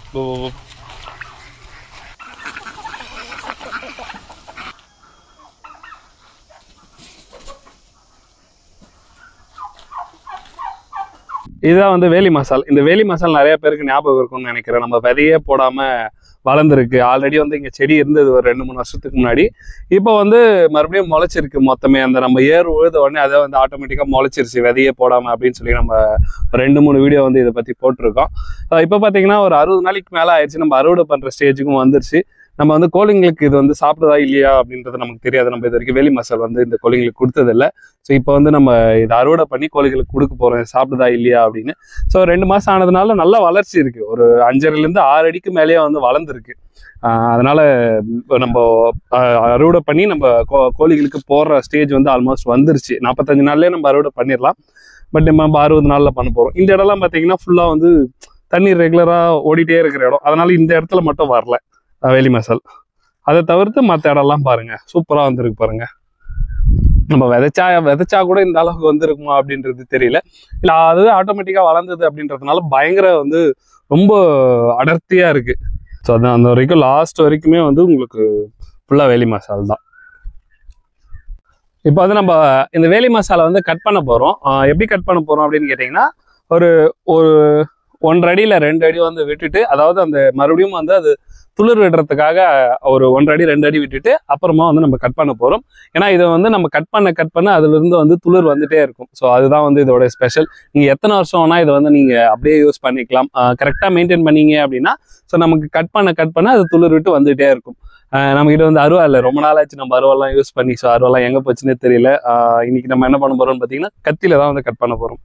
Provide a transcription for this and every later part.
போ, போ, போ. இதுதான் வந்து வேலி மசால் இந்த வேலி மசால் நிறைய பேருக்கு ஞாபகம் இருக்கும்னு நினைக்கிறேன் நம்ம விதையே போடாம வளர்ந்துருக்கு ஆல்ரெடி வந்து இங்க செடி இருந்தது ஒரு ரெண்டு மூணு வருஷத்துக்கு முன்னாடி இப்போ வந்து மறுபடியும் முளைச்சிருக்கு மொத்தமே அந்த நம்ம ஏர் உழுத உடனே அதை வந்து ஆட்டோமேட்டிக்கா முளைச்சிருச்சு விதையே போடாம அப்படின்னு சொல்லி நம்ம ஒரு ரெண்டு மூணு வீடியோ வந்து இதை பத்தி போட்டிருக்கோம் அஹ் இப்போ பாத்தீங்கன்னா ஒரு அறுபது நாளைக்கு மேல ஆயிடுச்சு நம்ம அறுவடை பண்ற ஸ்டேஜுக்கும் வந்துருச்சு நம்ம வந்து கோழிங்களுக்கு இது வந்து சாப்பிடுதா இல்லையா அப்படின்றது நமக்கு தெரியாது நம்ம இது வரைக்கும் வேலி மசால் வந்து இந்த கோழிங்களுக்கு கொடுத்ததில்ல ஸோ இப்போ வந்து நம்ம இதை அறுவடை பண்ணி கோழிகளுக்கு கொடுக்க போறோம் இது சாப்பிடுதா இல்லையா அப்படின்னு ஸோ ரெண்டு மாசம் ஆனதுனால நல்ல வளர்ச்சி இருக்கு ஒரு அஞ்சரைலேருந்து ஆறு அடிக்கு மேலேயே வந்து வளர்ந்துருக்கு ஆஹ் அதனால இப்ப நம்ம ஆஹ் அறுவடை பண்ணி நம்ம கோ- கோழிகளுக்கு போடுற ஸ்டேஜ் வந்து ஆல்மோஸ்ட் வந்துருச்சு நாற்பத்தஞ்சு நாள்லயே நம்ம அறுவடை பண்ணிடலாம் பட் நம்ம அறுபது நாள்ல பண்ண போறோம் இந்த இடம்லாம் பார்த்தீங்கன்னா ஃபுல்லா வந்து தண்ணி ரெகுலரா ஓடிட்டே இருக்கிற இடம் அதனால இந்த இடத்துல மட்டும் வரல ஆஹ் வேலி மசால் அதை தவிர்த்து மற்ற இடம்லாம் பாருங்க சூப்பரா வந்திருக்கு பாருங்க நம்ம விதைச்சா விதைச்சா கூட இந்த அளவுக்கு வந்திருக்குமா அப்படின்றது தெரியல இல்ல அது ஆட்டோமேட்டிக்கா வளர்ந்தது அப்படின்றதுனால பயங்கர வந்து ரொம்ப அடர்த்தியா இருக்கு ஸோ அதான் அந்த வரைக்கும் லாஸ்ட் வரைக்குமே வந்து உங்களுக்கு ஃபுல்லா வேலி மசால் தான் இப்போ வந்து நம்ம இந்த வேலி மசாலா வந்து கட் பண்ண போறோம் ஆஹ் எப்படி கட் பண்ண போறோம் அப்படின்னு கேட்டிங்கன்னா ஒரு ஒரு ஒன்றரை அடியில ரெண்டு அடி வந்து விட்டுட்டு அதாவது அந்த மறுபடியும் வந்து அது துளிர் விடுறதுக்காக ஒரு ஒன்றரை அடி ரெண்டு அடி விட்டுட்டு அப்புறமா வந்து நம்ம கட் பண்ண போறோம் ஏன்னா இதை வந்து நம்ம கட் பண்ண கட் பண்ண அதுல இருந்து வந்து துளிர் வந்துட்டே இருக்கும் ஸோ அதுதான் வந்து இதோட ஸ்பெஷல் நீங்க எத்தனை வருஷம் வேணா இதை வந்து நீங்க அப்படியே யூஸ் பண்ணிக்கலாம் கரெக்டாக மெயின்டைன் பண்ணீங்க அப்படின்னா ஸோ நமக்கு கட் பண்ண கட் பண்ண அது துளிர் விட்டு வந்துட்டே இருக்கும் ஆஹ் நம்ம கிட்ட வந்து அருவா இல்லை ரொம்ப நாள் ஆச்சு நம்ம அருவாலாம் யூஸ் பண்ணி ஸோ அருவாலாம் எங்க போச்சுன்னே தெரியல ஆஹ் இன்னைக்கு நம்ம என்ன பண்ண போறோம்னு பார்த்தீங்கன்னா கத்தியில தான் வந்து கட் பண்ண போறோம்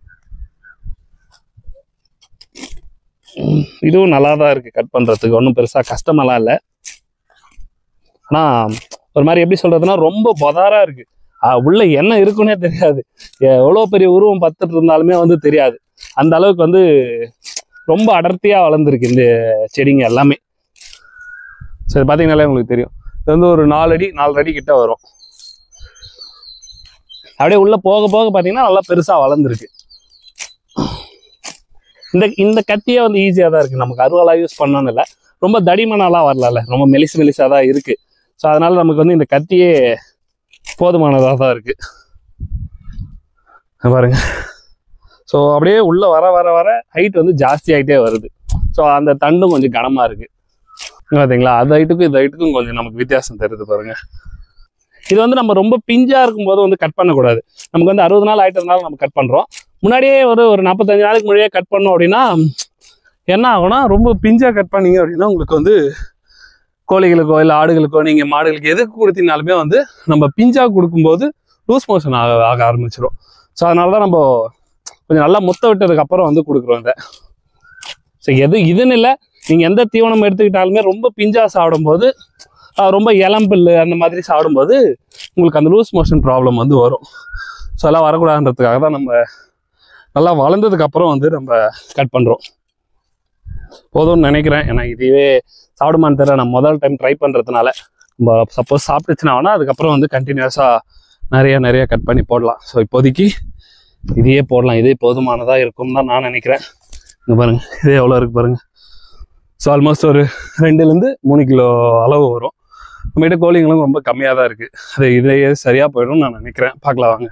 உம், இதுவும் நல்லா தான் இருக்கு கட் பண்றதுக்கு ஒன்றும் பெருசா கஷ்டமெல்லாம் இல்லை ஆனா ஒரு மாதிரி எப்படி சொல்றதுன்னா ரொம்ப பொதாரா இருக்கு ஆஹ் உள்ள என்ன இருக்குன்னே தெரியாது எவ்வளோ பெரிய உருவம் பத்துட்டு இருந்தாலுமே வந்து தெரியாது அந்த அளவுக்கு வந்து ரொம்ப அடர்த்தியா வளர்ந்துருக்கு இந்த செடிங்க எல்லாமே சரி பார்த்தீங்கன்னாலே உங்களுக்கு தெரியும் இது வந்து ஒரு நாலு அடி நாலு அடி கிட்ட வரும் அப்படியே உள்ள போக போக பார்த்தீங்கன்னா நல்லா பெருசா வளர்ந்துருக்கு இந்த இந்த கத்தியே வந்து ஈஸியாக தான் இருக்கு நமக்கு அருவாலா யூஸ் பண்ணணும்னு இல்லை ரொம்ப தடிமனாலாம் வரல ரொம்ப மெலிசு மெலிசா தான் இருக்கு ஸோ அதனால நமக்கு வந்து இந்த கத்தியே போதுமானதாக தான் இருக்கு இங்க பாருங்க ஸோ அப்படியே உள்ள வர வர வர ஹைட் வந்து ஜாஸ்தி ஆகிட்டே வருது ஸோ அந்த தண்டும் கொஞ்சம் கனமா இருக்கு இங்க பாத்தீங்களா அது ஹைட்டுக்கும் இந்த ஹைட்டுக்கும் கொஞ்சம் நமக்கு வித்தியாசம் தெரியுது பாருங்க இது வந்து நம்ம ரொம்ப பிஞ்சா இருக்கும்போது வந்து கட் பண்ணக்கூடாது நமக்கு வந்து அறுபது நாள் ஆயிட்டதுனால நம்ம கட் பண்றோம் முன்னாடியே ஒரு ஒரு நாற்பத்தஞ்சு நாளைக்கு முன்னாடியே கட் பண்ணோம் அப்படின்னா என்ன ஆகும்னா ரொம்ப பிஞ்சா கட் பண்ணீங்க அப்படின்னா உங்களுக்கு வந்து கோழிகளுக்கோ இல்லை ஆடுகளுக்கோ நீங்கள் மாடுகளுக்கு எதுக்கு கொடுத்தீங்கனாலுமே வந்து நம்ம பிஞ்சா கொடுக்கும்போது லூஸ் மோஷன் ஆக ஆக ஆரம்பிச்சிடும் ஸோ அதனால தான் நம்ம கொஞ்சம் நல்லா முத்த விட்டதுக்கு அப்புறம் வந்து கொடுக்குறோம் இதை ஸோ எது இதுன்னு இல்லை நீங்கள் எந்த தீவனம் எடுத்துக்கிட்டாலுமே ரொம்ப பிஞ்சா சாப்பிடும்போது ஆஹ், ரொம்ப இளம்பில்லு அந்த மாதிரி சாப்பிடும்போது உங்களுக்கு அந்த லூஸ் மோஷன் ப்ராப்ளம் வந்து வரும் ஸோ அதெல்லாம் வரக்கூடாதுன்றதுக்காக தான் நம்ம நல்லா வளர்ந்ததுக்கு அப்புறம் வந்து நம்ம கட் பண்ணுறோம் போதும்னு நினைக்கிறேன் ஏன்னா இதுவே சாப்பிடுமான்னு தெரியல நான் முதல் டைம் ட்ரை பண்ணுறதுனால நம்ம சப்போஸ் சாப்பிட்டுச்சுன்னா வேணா அதுக்கப்புறம் வந்து கண்டினியூஸாக நிறைய நிறைய கட் பண்ணி போடலாம் ஸோ இப்போதைக்கு இதையே போடலாம் இதே போதுமானதாக இருக்கும் தான் நான் நினைக்கிறேன் இங்கே பாருங்க இதே எவ்வளோ இருக்கு பாருங்க ஸோ ஆல்மோஸ்ட் ஒரு ரெண்டுலேருந்து மூணு கிலோ அளவு வரும் நம்மகிட்ட கோழிங்களும் ரொம்ப கம்மியாக தான் இருக்குது அது இதையே சரியாக போயிடும் நான் நினைக்கிறேன் பார்க்கலாம் வாங்க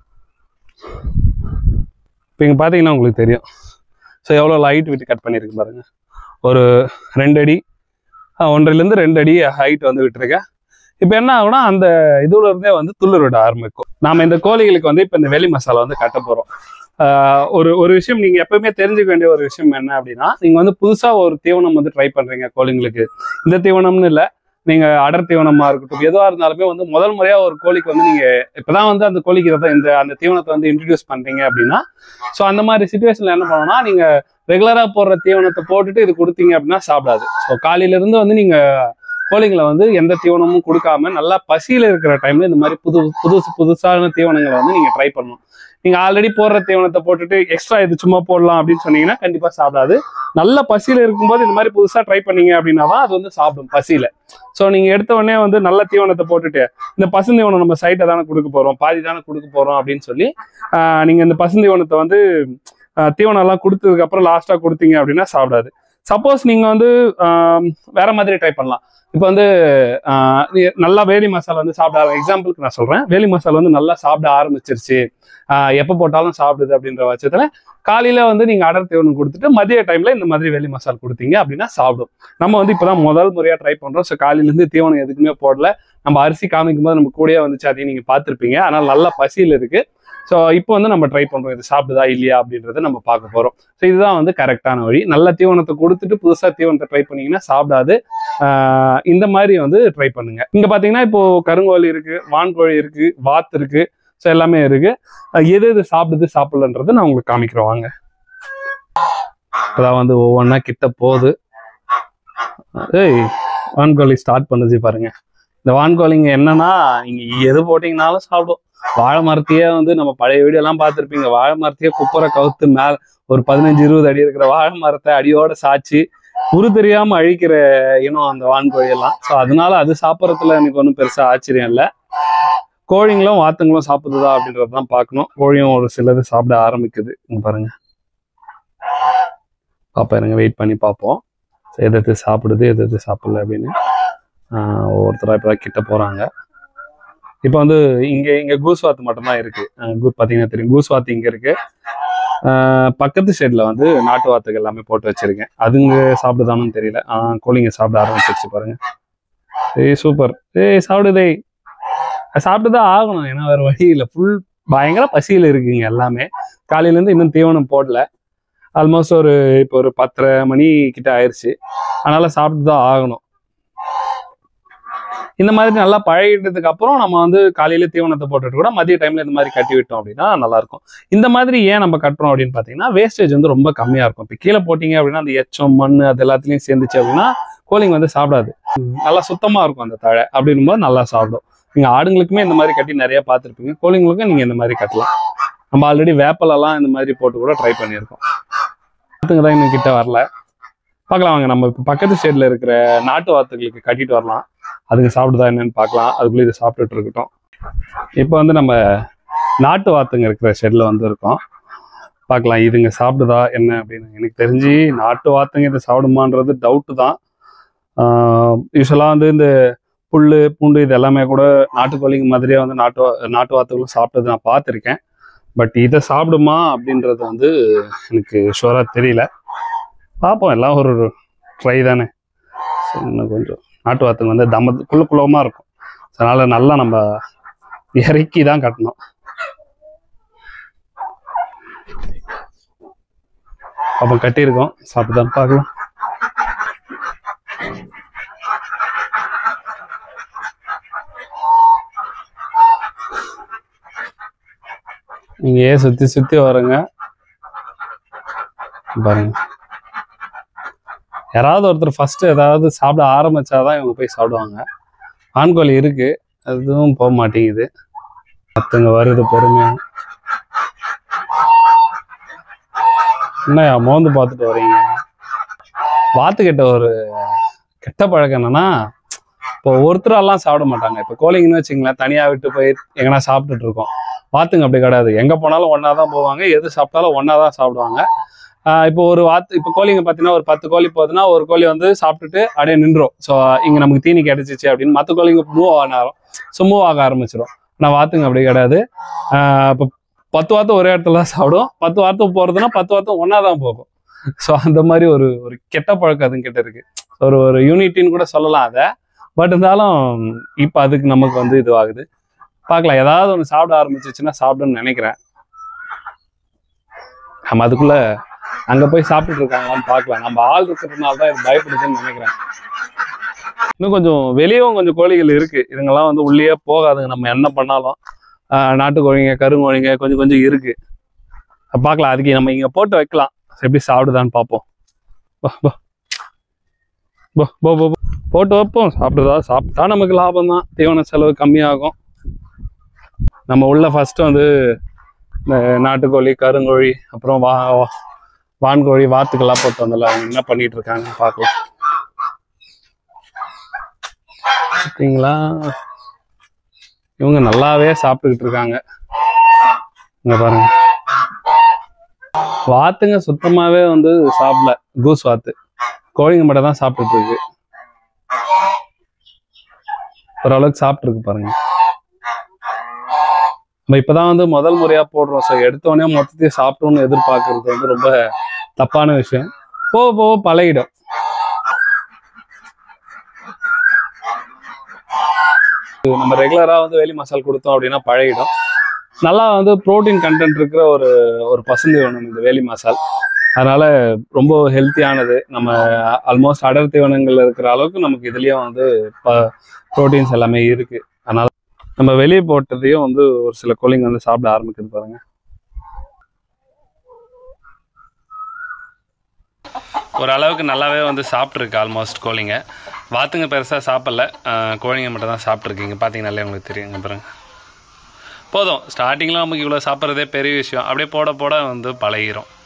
இப்போ இங்கே பார்த்தீங்கன்னா உங்களுக்கு தெரியும் ஸோ எவ்வளோ லைட் விட்டு கட் பண்ணியிருக்கு பாருங்க ஒரு ரெண்டு அடி ஆஹ் ஒன்றரைலேருந்து ரெண்டு அடி ஹைட் வந்து விட்டுருக்கேன் இப்போ என்ன ஆகும்னா அந்த இதுல இருந்தே வந்து துளிர் விட ஆரம்பிக்கும் நாம இந்த கோழிகளுக்கு வந்து இப்போ இந்த வெளி மசாலா வந்து கட்ட போறோம் ஆஹ் ஒரு ஒரு விஷயம் நீங்க எப்பவுமே தெரிஞ்சுக்க வேண்டிய ஒரு விஷயம் என்ன அப்படின்னா நீங்க வந்து புதுசா ஒரு தீவனம் வந்து ட்ரை பண்றீங்க கோழிங்களுக்கு இந்த தீவனம்னு இல்லை நீங்க அடர் தீவனமா இருக்கட்டும் எதுவா இருந்தாலுமே வந்து முதல் முறையா ஒரு கோழிக்கு வந்து நீங்க இப்பதான் வந்து அந்த கோழிக்கு இதை இந்த அந்த தீவனத்தை வந்து இன்ட்ரடியூஸ் பண்றீங்க அப்படின்னா ஸோ அந்த மாதிரி சுச்சுவேஷன்ல என்ன பண்ணணும்னா நீங்க ரெகுலரா போடுற தீவனத்தை போட்டுட்டு இது கொடுத்தீங்க அப்படின்னா சாப்பிடாது ஸோ காலையில இருந்து வந்து நீங்க கோழிங்களை வந்து எந்த தீவனமும் கொடுக்காம நல்லா பசியில இருக்கிற டைம்ல இந்த மாதிரி புது புதுசு புதுசான தீவனங்களை வந்து நீங்க ட்ரை பண்ணணும் நீங்க ஆல்ரெடி போடுற தீவனத்தை போட்டுட்டு எக்ஸ்ட்ரா இது சும்மா போடலாம் அப்படின்னு சொன்னீங்கன்னா கண்டிப்பா சாப்பிடாது நல்ல பசியில இருக்கும்போது இந்த மாதிரி புதுசா ட்ரை பண்ணீங்க அப்படின்னா தான் அது வந்து சாப்பிடும் பசியில ஸோ நீங்க எடுத்த உடனே வந்து நல்ல தீவனத்தை போட்டுட்டு இந்த பசுந்தீவனம் நம்ம சைட்டை தானே கொடுக்க போறோம் பாதி தானே கொடுக்க போறோம் அப்படின்னு சொல்லி ஆஹ் நீங்க இந்த பசுந்தீவனத்தை வந்து ஆஹ் தீவனம் எல்லாம் கொடுத்ததுக்கு அப்புறம் லாஸ்டா கொடுத்தீங்க அப்படின்னா சாப்பிடாது சப்போஸ் நீங்க வந்து ஆம், வேற மாதிரி ட்ரை பண்ணலாம் இப்போ வந்து ஆஹ், நீ நல்லா வேலி மசாலா வந்து சாப்பிட எக்ஸாம்பிளுக்கு நான் சொல்றேன் வேலி மசாலா வந்து நல்லா சாப்பிட ஆரம்பிச்சிருச்சு ஆஹ், எப்போ போட்டாலும் சாப்பிடுது அப்படின்ற பட்சத்துல காலையில வந்து நீங்க அடர் தீவனம் கொடுத்துட்டு மதிய டைம்ல இந்த மாதிரி வேலி மசாலா கொடுத்தீங்க அப்படின்னா சாப்பிடும் நம்ம வந்து இப்பதான் முதல் முறையா ட்ரை பண்றோம் ஸோ காலையில இருந்து தீவனம் எதுக்குமே போடல நம்ம அரிசி காமிக்கும் போது நம்ம கூடயே வந்துச்சு அதையும் நீங்க பார்த்திருப்பீங்க ஆனால் நல்ல பசியில் இருக்கு ஸோ இப்போ வந்து நம்ம ட்ரை பண்றோம் இது சாப்பிடுதா இல்லையா அப்படின்றத நம்ம பார்க்க போறோம் ஸோ இதுதான் வந்து கரெக்டான வழி நல்ல தீவனத்தை கொடுத்துட்டு புதுசா தீவனத்தை ட்ரை பண்ணீங்கன்னா சாப்பிடாது ஆஹ் இந்த மாதிரி வந்து ட்ரை பண்ணுங்க இங்க பாத்தீங்கன்னா இப்போ கருங்கோழி இருக்கு வான்கோழி இருக்கு வாத்து இருக்கு ஸோ எல்லாமே இருக்கு அஹ் எது எது சாப்பிடுது சாப்பிடலன்றதை நான் உங்களுக்கு காமிக்கிறேன் வாங்க இப்பதான் வந்து ஒவ்வொன்றா கிட்ட போகுது ஏய் வான்கோழி ஸ்டார்ட் பண்ணுச்சு பாருங்க இந்த வான்கோழிங்க என்னன்னா நீங்க எது போட்டீங்கனாலும் சாப்பிடும் வாழை மரத்தையே வந்து நம்ம பழைய வீடியோ எல்லாம் பார்த்துருப்பீங்க வாழை மரத்தையே குப்புற கவுத்து மேல ஒரு பதினஞ்சு இருபது அடி இருக்கிற வாழை மரத்தை அடியோட சாய்ச்சி உரு தெரியாம அழிக்கிற இனம் அந்த வான்கோழி எல்லாம் ஸோ அதனால அது சாப்பிட்றதுல எனக்கு ஒன்றும் பெருசா ஆச்சரியம் இல்லை கோழிங்களும் வாத்துங்களும் சாப்பிடுதா அப்படின்றத தான் பார்க்கணும் கோழியும் ஒரு சிலது சாப்பிட ஆரம்பிக்குது இங்க பாருங்க பாப்பா இருங்க வெயிட் பண்ணி பார்ப்போம் So, எது எது சாப்பிடுது எது எது சாப்பிடல அப்படின்னு ஆஹ் ஒவ்வொருத்தரா இப்போ கிட்ட போறாங்க இப்போ வந்து இங்க இங்க கூஸ் வாத்து மட்டும்தான் இருக்கு ஆஹ் கூ- பாத்தீங்கன்னா தெரியும் கூஸ் வாத்து இங்க இருக்கு ஆஹ் பக்கத்து சைடுல வந்து நாட்டு வாத்துகள் எல்லாமே போட்டு வச்சிருக்கேன் அதுங்க சாப்பிடுதானும் தெரியல ஆஹ் கோழிங்க சாப்பிட ஆரம்பிச்சிருச்சு பாருங்க ஏய் சூப்பர் ஏய் சாப்பிடுதே அது சாப்பிட்டுதான் ஆகணும் ஏன்னா வேற வழி இல்லை ஃபுல் பயங்கர பசியில் இருக்குங்க எல்லாமே காலையில இருந்து இன்னும் தீவனம் போடல ஆல்மோஸ்ட் ஒரு இப்போ ஒரு பத்தரை மணி கிட்ட ஆயிடுச்சு அதனால சாப்பிட்டு தான் ஆகணும் இந்த மாதிரி நல்லா பழகிட்டதுக்கு அப்புறம் நம்ம வந்து காலையில தீவனத்தை போட்டுட்டு கூட மதிய டைம்ல இந்த மாதிரி கட்டி விட்டோம் அப்படின்னா நல்லா இருக்கும் இந்த மாதிரி ஏன் நம்ம கட்டுறோம் அப்படின்னு பார்த்தீங்கன்னா வேஸ்டேஜ் வந்து ரொம்ப கம்மியா இருக்கும் இப்போ கீழே போட்டீங்க அப்படின்னா அந்த எச்சம் மண் அது எல்லாத்துலயும் சேர்ந்துச்சு அப்படின்னா கோழிங்க வந்து சாப்பிடாது நல்லா சுத்தமா இருக்கும் அந்த தழை அப்படின்னும் போது நல்லா சாப்பிடும் நீங்க ஆடுங்களுக்குமே இந்த மாதிரி கட்டி நிறைய பார்த்துருப்பீங்க கோழிங்களுக்கும் நீங்க இந்த மாதிரி கட்டலாம் நம்ம ஆல்ரெடி வேப்பலெல்லாம் இந்த மாதிரி போட்டு கூட ட்ரை பண்ணியிருக்கோம் வாத்துங்க தான் இன்னும் கிட்ட வரல பார்க்கலாம் வாங்க நம்ம இப்போ பக்கத்து சைடில் இருக்கிற நாட்டு வாத்துகளுக்கு கட்டிட்டு வரலாம் அதுங்க சாப்பிடுதா என்னன்னு பார்க்கலாம் அதுக்குள்ளே இது சாப்பிட்டுட்டு இருக்கட்டும் இப்போ வந்து நம்ம நாட்டு வாத்துங்க இருக்கிற ஷெட்டில் வந்து இருக்கோம் பார்க்கலாம் இதுங்க சாப்பிடுதா என்ன அப்படின்னு எனக்கு தெரிஞ்சு நாட்டு வாத்துங்க இதை சாப்பிடுமான்றது டவுட்டு தான் யூஸ்வலாக வந்து இந்த புல் பூண்டு இது எல்லாமே கூட நாட்டுக்கோழிங்க மாதிரியே வந்து நாட்டு வா- நாட்டு வாத்துகளும் சாப்பிட்டது நான் பார்த்துருக்கேன் பட் இதை சாப்பிடுமா அப்படின்றது வந்து எனக்கு ஷுவராக தெரியல பார்ப்போம் எல்லாம் ஒரு ட்ரை தானே So, இன்னும் கொஞ்சம் நாட்டு வாத்துங்க வந்து தம குள்ள குள்ளமாக இருக்கும் அதனால நல்லா நம்ம இறக்கி தான் கட்டணும் அப்போ கட்டியிருக்கோம் சாப்பிட்டு தான் பார்க்கலாம் நீங்க ஏன் சுத்தி சுத்தி வரங்க பாருங்க யாராவது ஒருத்தர் ஃபர்ஸ்ட் ஏதாவது சாப்பிட ஆரம்பிச்சாதான் இவங்க போய் சாப்பிடுவாங்க ஆண்கோழி இருக்கு அதுவும் போக மாட்டேங்குது மத்தவங்க வருது பொறுமையா என்னய்யா மோந்து பார்த்துட்டு வரீங்க வாத்துக்கிட்ட ஒரு கெட்ட பழக்கம் என்னன்னா இப்போ ஒருத்தரெல்லாம் சாப்பிட மாட்டாங்க இப்போ கோழிங்கன்னு வச்சுங்களேன் தனியாக விட்டு போய் எங்கன்னா சாப்பிட்டுட்டு இருக்கோம் வாத்துங்க அப்படி கிடையாது எங்கே போனாலும் ஒன்றா தான் போவாங்க எது சாப்பிட்டாலும் ஒன்றா தான் சாப்பிடுவாங்க ஆஹ் இப்போ ஒரு வாத்து இப்போ கோழிங்க பார்த்தீங்கன்னா ஒரு பத்து கோழி போகுதுன்னா ஒரு கோழி வந்து சாப்பிட்டுட்டு அப்படியே நின்றோம் ஸோ இங்கே நமக்கு தீனி கிடைச்சிச்சு அப்படின்னு மற்ற கோழிங்க மூவ் ஆன ஸோ மூவ் ஆக ஆரம்பிச்சிடும் ஆனால் வாத்துங்க அப்படி கிடையாது ஆஹ் இப்போ பத்து வார்த்தை ஒரே இடத்துல தான் சாப்பிடும் பத்து வார்த்தை போகிறதுனா பத்து வார்த்தை ஒன்றா தான் போகும் ஸோ அந்த மாதிரி ஒரு ஒரு கெட்ட பழக்கம் அதுங்க கிட்ட இருக்கு ஒரு ஒரு யூனிட்டின்னு கூட சொல்லலாம் அதை பட் இருந்தாலும் இப்போ அதுக்கு நமக்கு வந்து இதுவாகுது பார்க்கலாம் ஏதாவது ஒன்று சாப்பிட ஆரம்பிச்சிச்சுன்னா சாப்பிடுன்னு நினைக்கிறேன் நம்ம அதுக்குள்ள அங்க போய் சாப்பிட்டுட்டு இருக்காங்களான்னு பார்க்கலாம் நம்ம ஆள் இருக்கிறதுனால தான் இது பயப்படுதுன்னு நினைக்கிறேன் இன்னும் கொஞ்சம் வெளியவும் கொஞ்சம் கோழிகள் இருக்கு இதுங்கெல்லாம் வந்து உள்ளேயே போகாதுங்க நம்ம என்ன பண்ணாலும் ஆஹ் நாட்டுக்கோழிங்க கருங்கோழிங்க கொஞ்சம் கொஞ்சம் இருக்கு பார்க்கலாம் அதுக்கு நம்ம இங்க போட்டு வைக்கலாம் எப்படி சாப்பிடுதான்னு பார்ப்போம் போ, போ. போ, போ, போ, போ. போட்டு வைப்போம் சாப்பிடுதா சாப்பிட்டா நமக்கு லாபம் தான் தீவன செலவு கம்மியாகும் நம்ம உள்ள ஃபர்ஸ்ட் வந்து இந்த நாட்டுக்கோழி கருங்கோழி அப்புறம் வா வா- வான்கோழி வாத்துக்கெல்லாம் போட்டு வந்தல அவங்க என்ன பண்ணிட்டு இருக்காங்கன்னு பார்க்கலாம் பார்த்தீங்களா இவங்க நல்லாவே சாப்பிட்டுக்கிட்டு இருக்காங்க இங்க பாருங்க வாத்துங்க சுத்தமாவே வந்து சாப்பிடல கூஸ் வாத்து கோழிங்க மட்டும் தான் சாப்பிட்டுட்டு இருக்கு ஓரளவுக்கு சாப்பிட்டுருக்கு பாருங்க நம்ம இப்பதான் வந்து முதல் முறையா போடுறோம் ஸோ எடுத்தோடனே மொத்தத்தையும் சாப்பிட்டோம்னு எதிர்பார்க்கறது வந்து ரொம்ப தப்பான விஷயம் போக போக பழகிடும் நம்ம ரெகுலரா வந்து வேலி மசால் கொடுத்தோம் அப்படின்னா பழகிடும் நல்லா வந்து புரோட்டீன் கண்டென்ட் இருக்கிற ஒரு ஒரு பசந்தி வேணும் இந்த வேலி மசால் அதனால ரொம்ப ஹெல்த்தியானது நம்ம ஆல்மோஸ்ட் அடர் தீவனங்கள்ல இருக்கிற அளவுக்கு நமக்கு இதுலயும் வந்து ப்ரோட்டீன்ஸ் எல்லாமே இருக்கு அதனால நம்ம வெளியே போட்டதையும் வந்து ஒரு சில கோழிங்க வந்து சாப்பிட ஆரம்பிக்குது பாருங்க ஓரளவுக்கு நல்லாவே வந்து சாப்பிட்ருக்கு ஆல்மோஸ்ட் கோழிங்க வாத்துங்க பெருசாக சாப்பிடல அஹ் கோழிங்க மட்டும் தான் சாப்பிட்ருக்கீங்க பார்த்தீங்கனாலே உங்களுக்கு தெரியுங்க பாருங்க போதும் ஸ்டார்டிங்கில் நமக்கு இவ்வளோ சாப்பிட்றதே பெரிய விஷயம் அப்படியே போட போட வந்து பழகிரும்